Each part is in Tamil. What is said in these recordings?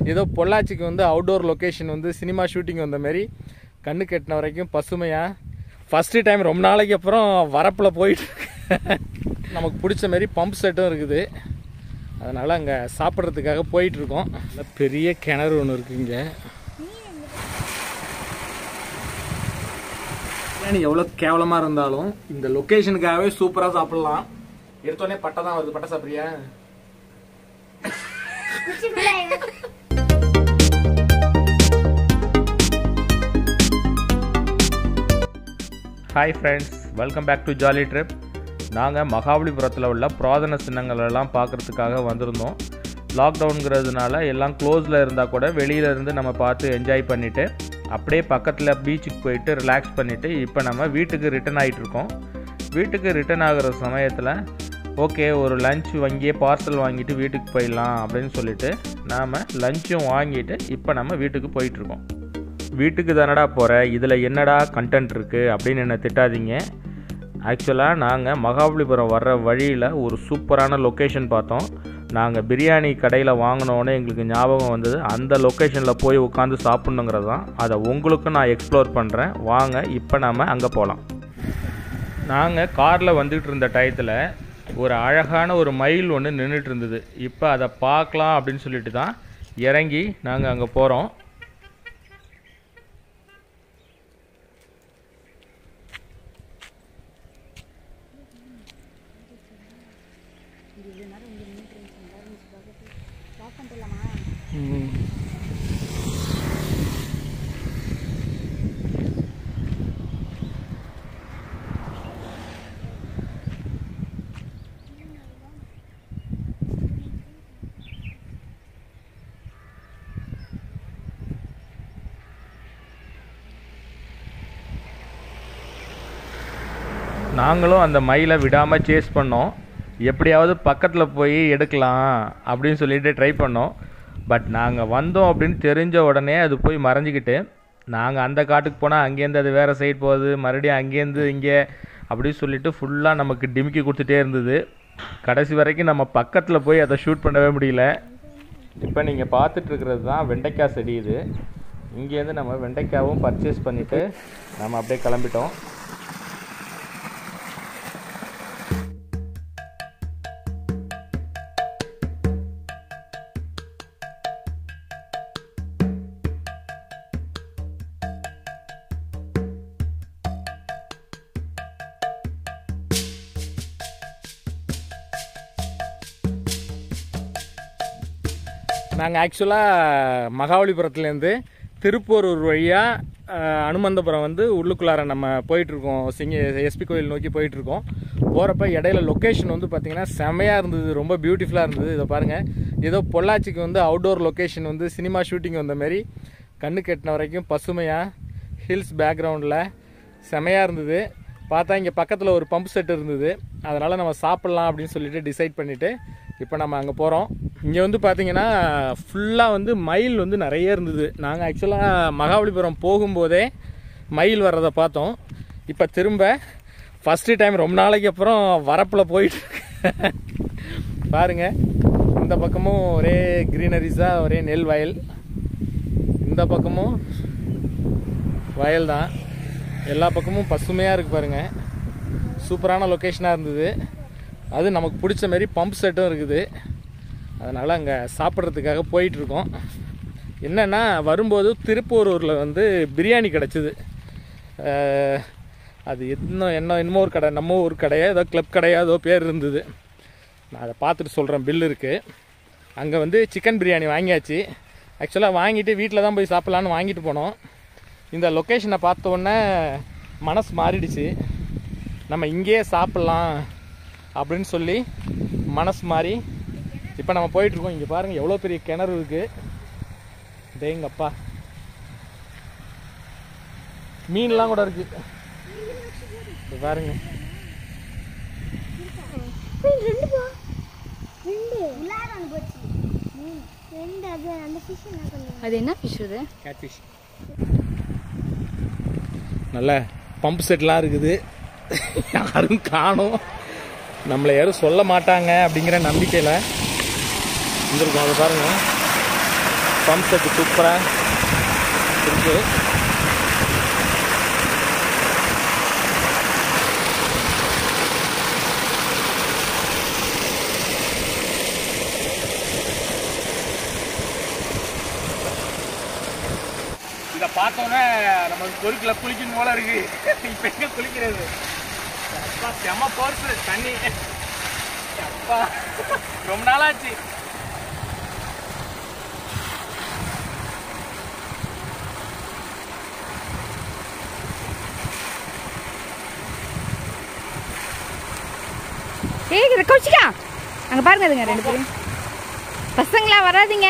ஏதோ பொள்ளாச்சிக்கு வந்து அவுட்டோர் லொக்கேஷன் வந்து சினிமா ஷூட்டிங் வந்த மாதிரி கண்ணு கெட்டின வரைக்கும் பசுமையாக ஃபஸ்ட்டு டைம் ரொம்ப நாளைக்கு அப்புறம் வரப்பில் போயிட்டு இருக்கேன். நமக்கு பிடிச்ச மாதிரி பம்ப் செட்டும் இருக்குது அதனால் அங்கே சாப்பிட்றதுக்காக போயிட்டுருக்கோம் நல்ல பெரிய கிணறு ஒன்று இருக்குது இங்கே பிரியாணி எவ்வளோ கேவலமாக இருந்தாலும் இந்த லொக்கேஷனுக்காகவே சூப்பராக சாப்பிடலாம் எடுத்தோடனே பட்டை தான் வருது பட்டை சாப்பிட்றியா hi friends welcome back to jolly trip நாங்கள் மகாபலிபுரத்தில் உள்ள புராதன சின்னங்கள் எல்லாம் பார்க்குறதுக்காக வந்திருந்தோம் லாக்டவுனுங்கிறதுனால எல்லாம் க்ளோஸில் இருந்தால் கூட வெளியில இருந்து நம்ம பார்த்து என்ஜாய் பண்ணிவிட்டு அப்படியே பக்கத்தில் பீச்சுக்கு போயிட்டு ரிலாக்ஸ் பண்ணிவிட்டு இப்போ நம்ம வீட்டுக்கு ரிட்டர்ன் ஆகிட்டு இருக்கோம் வீட்டுக்கு ரிட்டர்ன் ஆகிற சமயத்தில் ஓகே ஒரு லஞ்ச் வாங்கியே பார்சல் வாங்கிட்டு வீட்டுக்கு போயிடலாம் அப்படின்னு சொல்லிட்டு நாம் லஞ்சும் வாங்கிட்டு இப்போ நம்ம வீட்டுக்கு போயிட்டுருக்கோம் வீட்டுக்கு தானடா போகிற இதில் என்னடா கண்டென்ட் இருக்குது அப்படின்னு என்ன திட்டாதீங்க ஆக்சுவலாக நாங்கள் மகாபலிபுரம் வர்ற வழியில் ஒரு சூப்பரான லொக்கேஷன் பார்த்தோம் நாங்கள் பிரியாணி கடையில் வாங்கினோன்னே எங்களுக்கு ஞாபகம் வந்தது அந்த லொக்கேஷனில் போய் உட்காந்து சாப்பிட்ணுங்கிறது தான் அதை உங்களுக்கும் நான் எக்ஸ்ப்ளோர் பண்ணுறேன் வாங்க இப்போ நாம் அங்கே போகலாம் நாங்கள் காரில் வந்துட்டு இருந்த டயத்தில் ஒரு அழகான ஒரு மயில் ஒன்று நின்றுட்டு இருந்தது இப்போ அதை பார்க்கலாம் அப்படின்னு சொல்லிட்டு தான் இறங்கி நாங்கள் அங்கே போகிறோம் நாங்களும் அந்த மயிலை விடாமல் சேஸ் பண்ணோம் எப்படியாவது பக்கத்தில் போய் எடுக்கலாம் அப்படின்னு சொல்லிட்டு ட்ரை பண்ணோம் பட் நாங்கள் வந்தோம் அப்படின்னு தெரிஞ்ச உடனே அது போய் மறைஞ்சிக்கிட்டு நாங்கள் அந்த காட்டுக்கு போனால் அங்கேருந்து அது வேறு சைடு போகுது மறுபடியும் அங்கேருந்து இங்கே அப்படின்னு சொல்லிட்டு ஃபுல்லாக நமக்கு டிமிக்கி கொடுத்துட்டே இருந்தது கடைசி வரைக்கும் நம்ம பக்கத்தில் போய் அதை ஷூட் பண்ணவே முடியல இப்போ நீங்கள் பார்த்துட்டு இருக்கிறது தான் வெண்டைக்காய் செடி இது இங்கேருந்து நம்ம வெண்டைக்காவும் பர்ச்சேஸ் பண்ணிவிட்டு நம்ம அப்படியே கிளம்பிட்டோம் நாங்கள் ஆக்சுவலாக மகாபலிபுரத்துலேருந்து திருப்போரூர் வழியாக அனுமந்தபுரம் வந்து உள்ளுக்குள்ளார நம்ம போயிட்டுருக்கோம் சிங்க எஸ்பி கோயில் நோக்கி போயிட்டுருக்கோம் போகிறப்ப இடையில லொக்கேஷன் வந்து பார்த்திங்கன்னா செமையாக இருந்தது ரொம்ப பியூட்டிஃபுல்லாக இருந்தது இதை பாருங்கள் ஏதோ பொள்ளாச்சிக்கு வந்து அவுட்டோர் லொக்கேஷன் வந்து சினிமா ஷூட்டிங் வந்த மாதிரி கண்ணு கெட்டின வரைக்கும் பசுமையாக ஹில்ஸ் பேக்ரவுண்டில் செமையாக இருந்தது பார்த்தா இங்கே பக்கத்தில் ஒரு பம்ப் செட் இருந்தது அதனால் நம்ம சாப்பிட்லாம் அப்படின்னு சொல்லிட்டு டிசைட் பண்ணிவிட்டு இப்போ நம்ம அங்கே போகிறோம் இங்கே வந்து பார்த்தீங்கன்னா ஃபுல்லாக வந்து மயில் வந்து நிறைய இருந்தது நாங்கள் ஆக்சுவலாக மகாபலிபுரம் போகும்போதே மயில் வர்றதை பார்த்தோம் இப்போ திரும்ப ஃபஸ்ட்டு டைம் ரொம்ப நாளைக்கு அப்புறம் வரப்பில் போயிட்டு இருக்கேன். பாருங்க இந்த பக்கமும் ஒரே க்ரீனரிஸாக ஒரே நெல் வயல் இந்த பக்கமும் வயல் தான் எல்லா பக்கமும் பசுமையாக இருக்கு பாருங்க சூப்பரான லொக்கேஷனாக இருந்தது அது நமக்கு பிடிச்ச மாதிரி பம்ப் செட்டும் இருக்குது அதனால் அங்கே சாப்பிட்றதுக்காக போயிட்டுருக்கோம் என்னென்னா வரும்போது திருப்பூரூரில் வந்து பிரியாணி கிடச்சிது அது இன்னும் என்ன இன்னும் ஒரு கடை நம்ம ஊர் கடையா ஏதோ கிளப் கடையா ஏதோ பேர் இருந்தது நான் அதை பார்த்துட்டு சொல்கிறேன் பில் இருக்குது அங்கே வந்து சிக்கன் பிரியாணி வாங்கியாச்சு ஆக்சுவலாக வாங்கிட்டு வீட்டில் தான் போய் சாப்பிட்லான்னு வாங்கிட்டு போனோம் இந்த லொக்கேஷனை பார்த்த உடனே மனசு மாறிடுச்சு நம்ம இங்கேயே சாப்பிட்லாம் அப்படின்னு சொல்லி மனசு மாறி இப்போ நம்ம போயிட்டுருக்கோம் இங்கே பாருங்கள் எவ்வளோ பெரிய கிணறு இருக்குது டேங்கப்பா மீன்லாம் கூட இருக்குது இது பாருங்க ரெண்டு பா ரெண்டு உள்ளார ஒன்று போச்சு மூணு ரெண்டு அது அந்த ஃபிஷ் என்ன பண்ணுங்க அது என்ன ஃபிஷ் இது கேட்ஃபிஷ் நல்ல பம்ப் செட்லாம் இருக்குது யாரும் காணும் நம்மளை யாரும் சொல்ல மாட்டாங்க அப்படிங்கிற நம்பிக்கையில் வந்திருக்கோம் அதை பாருங்க பம்ப் செட் சூப்பராக இருக்கு இதை பார்த்தோன்னே நம்ம கொருக்கில் குளிக்கணும் போல இருக்கு இப்போ எங்க குளிக்கிறது அப்பா செம போர்ஸு தண்ணி அப்பா ரொம்ப நாளாச்சு ஏய் இதை கவுச்சிக்கா அங்கே பாருங்க இதுங்க ரெண்டு பேரும் பசங்களா வராதீங்க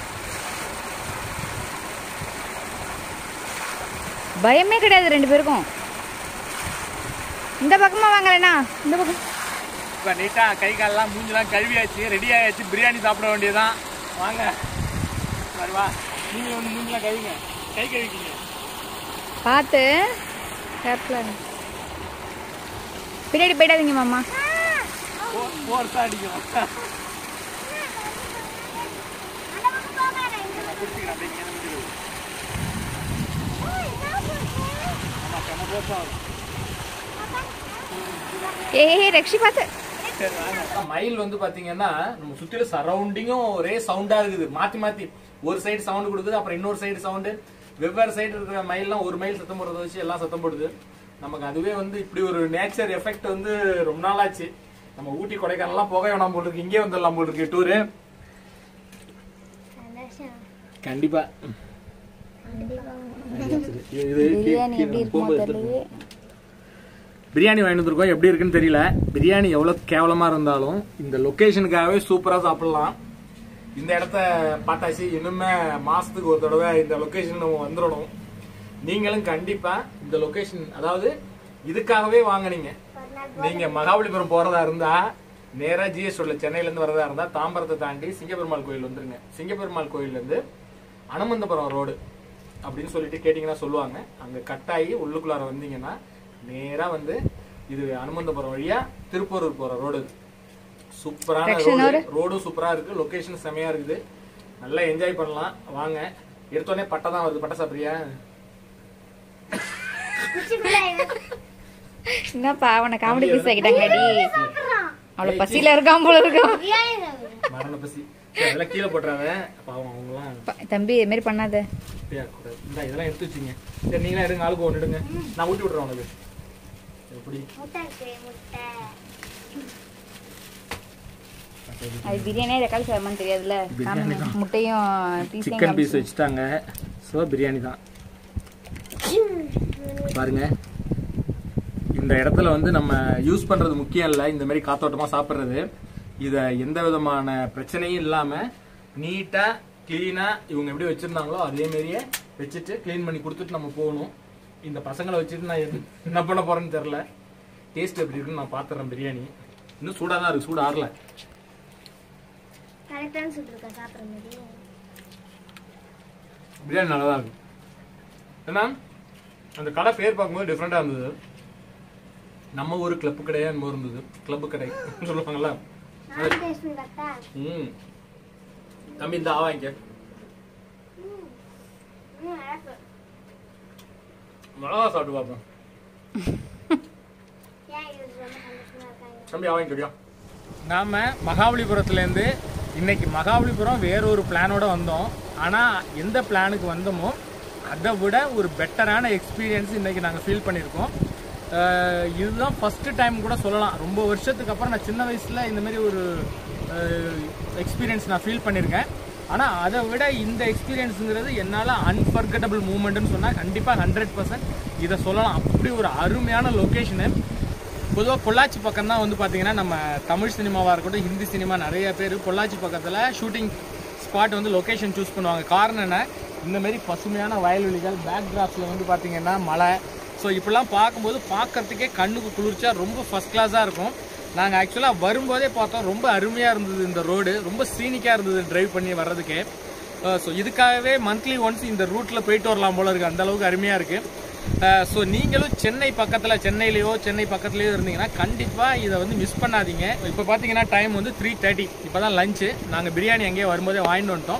பயமே கிடையாது ரெண்டு பேருக்கும் இந்த பக்கமா வாங்கலண்ணா இந்த பக்கம் இப்போ நீட்டாக கை காலெல்லாம் மூஞ்செல்லாம் கழுவியாச்சு ரெடி ஆயாச்சு பிரியாணி சாப்பிட வேண்டியதுதான் வாங்க வருவா நீங்களும் வந்து மூஞ்செல்லாம் கழுவிங்க கை கழுவிக்கிங்க பார்த்து கேர்ஃபுல்லாக இருங்க. பின்னாடி போயிடாதீங்க மாமா ஃபோர்ஸாக அடிக்கும் அந்த பக்கம் போகாத இந்த பக்கம் பிடிச்சிக்கிறேன் அப்படியே இங்கே முடிஞ்சிருது ஏய், என்ன போச்சு? ஆமாம் செம ஃபோர்ஸாக இருக்கும் ஏய் ரக்ஷி பார்த்து மயில் வந்து பாத்தீங்கன்னா நம்ம சுத்தில சரௌண்டிங்கும் ஒரே சவுண்டா இருக்குது மாத்தி மாத்தி ஒரு சைடு சவுண்ட் கொடுக்குது அப்புறம் இன்னொரு சைடு சவுண்டு வெவ்வேறு சைடு இருக்கிற மயில்லாம் ஒரு மயில் சத்தம் போடுறத வச்சு எல்லாம் சத்தம் போடுது நமக்கு அதுவே வந்து இப்படி ஒரு நேச்சர் எஃபெக்ட் வந்து ரொம்ப நாள் ஆச்சு நம்ம ஊட்டி கொடைக்கானல்லாம் போக வேணாம் போல் இருக்கு இங்கே வந்துடலாம் போல் இருக்கு டூரு சந்தோஷம். கண்டிப்பா கண்டிப்பா. இது பிரியாணி எப்படி இருக்குமோ தெரியலையே பிரியாணி வாங்கிட்டு வந்திருக்கோம் எப்படி இருக்குன்னு தெரியல பிரியாணி எவ்வளவு கேவலமா இருந்தாலும் இந்த லொகேஷனுக்காகவே சூப்பரா சாப்பிடலாம் இந்த இடத்த பார்த்தாச்சு இன்னுமே மாசத்துக்கு ஒரு தடவை இந்த லொகேஷன் நம்ம வந்துடணும் நீங்களும் கண்டிப்பா இந்த லொகேஷன் அதாவது இதுக்காகவே வாங்குனீங்க ஒரு நாள் நீங்க மகாபலிபுரம் போறதா இருந்தா நேரா ஜிஎஸ் ரோட்ல சென்னையில இருந்து வரதா இருந்தா தாம்பரத்தை தாண்டி சிங்கப்பெருமாள் கோயில் வந்துருங்க சிங்கப்பெருமாள் கோயில்ல இருந்து அனுமந்தபுரம் ரோடு அப்படின்னு சொல்லிட்டு கேட்டீங்கன்னா சொல்லுவாங்க அங்க கட்டாயி உள்ளுக்குள்ளார வந்தீங்கன்னா நேரா வந்து இது அனுமந்தபுரம் வழியா திருப்பூரூர் போற ரோடு இது. சூப்பரான Section ரோடு ரோடும் சூப்பரா இருக்கு லொகேஷன் செமையா இருக்குது நல்லா என்ஜாய் பண்ணலாம் வாங்க எடுத்தோடனே பட்டை தான் வருது பட்டை சாப்பிட்றியா குச்சிக்குள்ள இவன் என்னப்பா அவனை காமெடி பீஸ் ஆக்கிட்டாங்கடி சாப்பிடுறான். அவ்வளோ பசியில இருக்கான் போல இருக்கும் பிரியாணி சாப்பிடுறான். மரண பசி சரி, அதெல்லாம் கீழே போட்டுறாத பாவம் அவங்களாம் ப- தம்பி இது மாதிரி பண்ணாத அப்படியா கூடாது. இந்தா இதெல்லாம் எடுத்து வச்சுங்க சரி நீங்களா எடுங்க ஆளுக்கு ஒன்று எடுங்க நான் ஊட்டி விட்றேன் உனக்கு எப்படி முட்டை இருக்கு, முட்டை. அது பிரியாணியே தக்காளி சாதமான்னு தெரியாதுல்ல பிரியாணி தான். முட்டையும் பீஸையும் சிக்கன் பீஸ் காமிச்சு. வச்சுட்டாங்க ஸோ பிரியாணி தான் பாருங்க இந்த இடத்துல வந்து நம்ம யூஸ் பண்றது முக்கியம் இல்லை இந்த மாதிரி காத்தோட்டமா சாப்பிட்றது இதை எந்த விதமான பிரச்சனையும் இல்லாம நீட்டா கிளீனா இவங்க எப்படி வச்சிருந்தாங்களோ அதே மாதிரியே வச்சுட்டு க்ளீன் பண்ணி கொடுத்துட்டு நம்ம போகணும் இந்த பசங்களை வச்சுட்டு நான் எது- என்ன பண்ண போறேன்னு தெரியல டேஸ்ட் எப்படி இருக்குன்னு நான் பாத்துறேன் பிரியாணி இன்னும் சூடா தான் இருக்கு சூடு ஆறல கரெக்டான சுட்டுருக்கா சாப்பிடுற மாதிரி பிரியாணி நல்லா தான் இருக்கு ஏன்னா அந்த கடை பேர் பார்க்கும்போது டிஃப்ரெண்டாக இருந்தது நம்ம ஊர் கிளப்பு கடையா என்னமோ இருந்தது கிளப்பு கடை சொல்லுவாங்கல்ல நான் டேஸ்ட் பண்ணி பார்த்தா ம் தம்பி இந்த ஆவாங்க ம், அழகு. மிளகா சாப்பிட்டு பார்ப்போம் ஏன் இது ரொம்ப சந்தோஷமா இருக்காங்க தம்பி ஆவாங்க கிடையும் நாம மகாபலிபுரத்துலேருந்து இன்னைக்கு மகாபலிபுரம் வேற ஒரு பிளானோட வந்தோம் ஆனால் எந்த பிளானுக்கு வந்தோமோ அதை விட ஒரு பெட்டரான எக்ஸ்பீரியன்ஸ் இன்னைக்கு நாங்கள் ஃபீல் பண்ணியிருக்கோம் அஹ் இதுதான் ஃபர்ஸ்ட் டைம் கூட சொல்லலாம் ரொம்ப வருஷத்துக்கு அப்புறம் நான் சின்ன வயசில் இந்த மாதிரி ஒரு எக்ஸ்பீரியன்ஸ் நான் ஃபீல் பண்ணியிருக்கேன் ஆனால் அதை விட இந்த எக்ஸ்பீரியன்ஸுங்கிறது என்னால் அன்ஃபர்கட்டபிள் மூமெண்ட்னு சொன்னால் கண்டிப்பாக ஹண்ட்ரட் பர்சன்ட் இதை சொல்லலாம் அப்படி ஒரு அருமையான லொக்கேஷனு பொதுவாக பொள்ளாச்சி பக்கம் தான் வந்து பார்த்தீங்கன்னா நம்ம தமிழ் சினிமாவாக இருக்கட்டும் ஹிந்தி சினிமா நிறைய பேர் பொள்ளாச்சி பக்கத்தில் ஷூட்டிங் ஸ்பாட் வந்து லொக்கேஷன் சூஸ் பண்ணுவாங்க காரணம் என்ன இந்த மாதிரி பசுமையான வயல்வெளிகள் பேக் டிராப்ஸில் வந்து பார்த்தீங்கன்னா மலை ஸோ இப்படிலாம் பார்க்கும்போது பார்க்கறதுக்கே கண்ணுக்கு குளிர்ச்சியா ரொம்ப ஃபர்ஸ்ட் கிளாஸாக இருக்கும் நாங்கள் ஆக்சுவலாக வரும்போதே பார்த்தோம் ரொம்ப அருமையாக இருந்தது இந்த ரோடு ரொம்ப சீனிக்காக இருந்தது டிரைவ் பண்ணி வர்றதுக்கே ஸோ இதுக்காகவே மந்த்லி ஒன்ஸ் இந்த ரூட்டில் போயிட்டு வரலாம் போல இருக்குது அந்த அளவுக்கு அருமையாக இருக்குது ஸோ நீங்களும் சென்னை பக்கத்தில் சென்னையிலையோ சென்னை பக்கத்துலேயோ இருந்தீங்கன்னா கண்டிப்பாக இதை வந்து மிஸ் பண்ணாதீங்க இப்போ பார்த்தீங்கன்னா டைம் வந்து த்ரீ தேர்ட்டி இப்போ தான் லஞ்சு நாங்கள் பிரியாணி அங்கேயே வரும்போதே வாங்கிட்டு வந்துட்டோம்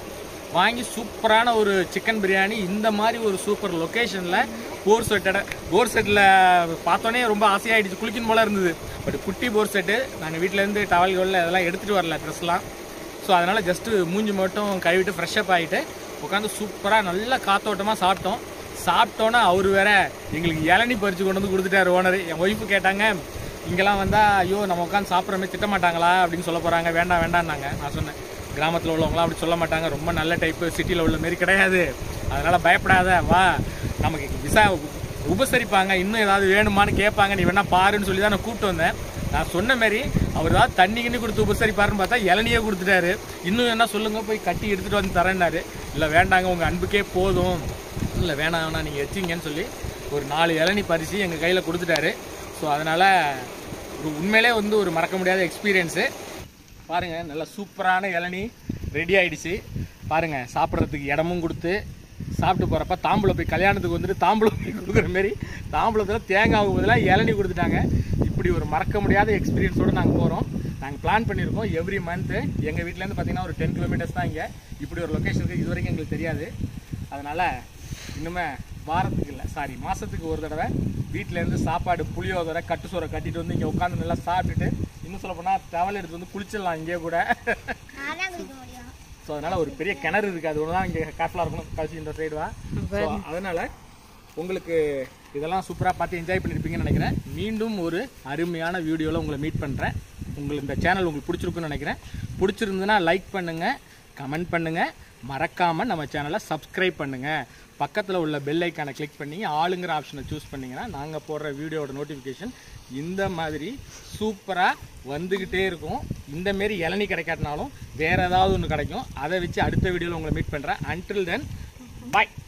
வாங்கி சூப்பரான ஒரு சிக்கன் பிரியாணி இந்த மாதிரி ஒரு சூப்பர் லொக்கேஷனில் போர் செட்டோட போர் செட்டில் பார்த்தோன்னே ரொம்ப ஆசையாயிடுச்சு குளிக்கணும் போல இருந்தது பட் குட்டி போர் செட்டு நாங்கள் வீட்டிலேருந்து டவல் கவலில் அதெல்லாம் எடுத்துகிட்டு வரல ட்ரெஸ்லாம் ஸோ அதனால் ஜஸ்ட்டு மூஞ்சி மட்டும் கழுவிட்டு ஃப்ரெஷ்அப் ஆகிட்டு உட்காந்து சூப்பராக நல்லா காத்தோட்டமாக சாப்பிட்டோம் சாப்பிட்டோன்னே அவர் வேற எங்களுக்கு இளநி பறித்து கொண்டு வந்து கொடுத்துட்டாரு ஓனர் என் ஒய்ஃபு கேட்டாங்க இங்கெல்லாம் வந்தால் ஐயோ நம்ம உட்காந்து சாப்பிட்றமே திட்ட மாட்டாங்களா அப்படின்னு சொல்ல போகிறாங்க வேண்டாம் வேண்டாம்னாங்க நான் சொன்னேன் கிராமத்தில் உள்ளவங்களாம் அப்படி சொல்ல மாட்டாங்க ரொம்ப நல்ல டைப்பு சிட்டியில் உள்ள மாரி கிடையாது அதனால் பயப்படாத வா நமக்கு விசா உபசரிப்பாங்க இன்னும் ஏதாவது வேணுமான்னு கேட்பாங்க நீ வேணா பாருன்னு சொல்லி தான் நான் கூப்பிட்டு வந்தேன் நான் சொன்ன மாதிரி அவர் ஏதாவது தண்ணி கிண்ணி கொடுத்து உபசரிப்பாருன்னு பார்த்தா இளநியே கொடுத்துட்டாரு இன்னும் என்ன சொல்லுங்க போய் கட்டி எடுத்துட்டு வந்து தரேன்னாரு இல்லை வேண்டாங்க உங்கள் அன்புக்கே போதும் இல்லை வேணாம் வேணாம் நீங்கள் வச்சிங்கன்னு சொல்லி ஒரு நாலு இளநி பறித்து எங்கள் கையில் கொடுத்துட்டாரு ஸோ அதனால் ஒரு உண்மையிலே வந்து ஒரு மறக்க முடியாத எக்ஸ்பீரியன்ஸு பாருங்க நல்லா சூப்பரான இளநி ரெடி ஆயிடுச்சு பாருங்க சாப்பிட்றதுக்கு இடமும் கொடுத்து சாப்பிட்டு போறப்ப தாம்பூலம் போய் கல்யாணத்துக்கு வந்துட்டு தாம்பூலம் போய் கொடுக்குற மாதிரி தாம்பூலத்தில் தேங்காய் பதிலாக இளநி கொடுத்துட்டாங்க இப்படி ஒரு மறக்க முடியாத எக்ஸ்பீரியன்ஸோட நாங்கள் போகிறோம் நாங்கள் பிளான் பண்ணியிருக்கோம் எவ்ரி மந்த்து எங்கள் வீட்டிலேருந்து பார்த்தீங்கன்னா ஒரு டென் கிலோமீட்டர்ஸ் தான் இங்கே இப்படி ஒரு லொக்கேஷனுக்கு இது வரைக்கும் எங்களுக்கு தெரியாது அதனால் இன்னுமே வாரத்துக்கு இல்லை சாரி மாதத்துக்கு ஒரு தடவை வீட்டிலேருந்து சாப்பாடு புளியோதரை கட்டு சோறை கட்டிட்டு வந்து இங்கே உட்காந்து நல்லா சாப்பிட்டுட்டு இன்னும் சொல்ல போனால் டவல் எடுத்து வந்து குளிச்சிடலாம் இங்கே கூட நான் தான் குடிக்க முடியும் ஸோ அதனால் ஒரு பெரிய கிணறு இருக்குது அது ஒன்று தான் இங்கே கேர்ஃபுல்லாக இருக்கணும் கழிச்சு இந்த சைடு வா ஸோ அதனால் உங்களுக்கு இதெல்லாம் சூப்பராக பார்த்து என்ஜாய் பண்ணியிருப்பீங்கன்னு நினைக்கிறேன் மீண்டும் ஒரு அருமையான வீடியோவில் உங்களை மீட் பண்ணுறேன் உங்களுக்கு இந்த சேனல் உங்களுக்கு பிடிச்சிருக்குன்னு நினைக்கிறேன் பிடிச்சிருந்ததுன்னா லைக் பண்ணுங்கள் கமெண்ட் பண்ணுங்கள் மறக்காமல் நம்ம சேனலை சப்ஸ்கிரைப் பண்ணுங்கள் பக்கத்தில் உள்ள பெல் ஐக்கானை கிளிக் பண்ணி ஆளுங்கிற ஆப்ஷனை சூஸ் பண்ணிங்கன்னா நாங்கள் போடுற வீடியோட நோட்டிஃபிகேஷன் இந்த மாதிரி சூப்பராக வந்துக்கிட்டே இருக்கும் இந்த மாரி இளநி கிடைக்காட்டினாலும் வேறு ஏதாவது ஒன்று கிடைக்கும் அதை வச்சு அடுத்த வீடியோவில் உங்களை மீட் பண்ணுறேன் அன்டில் தென் பாய்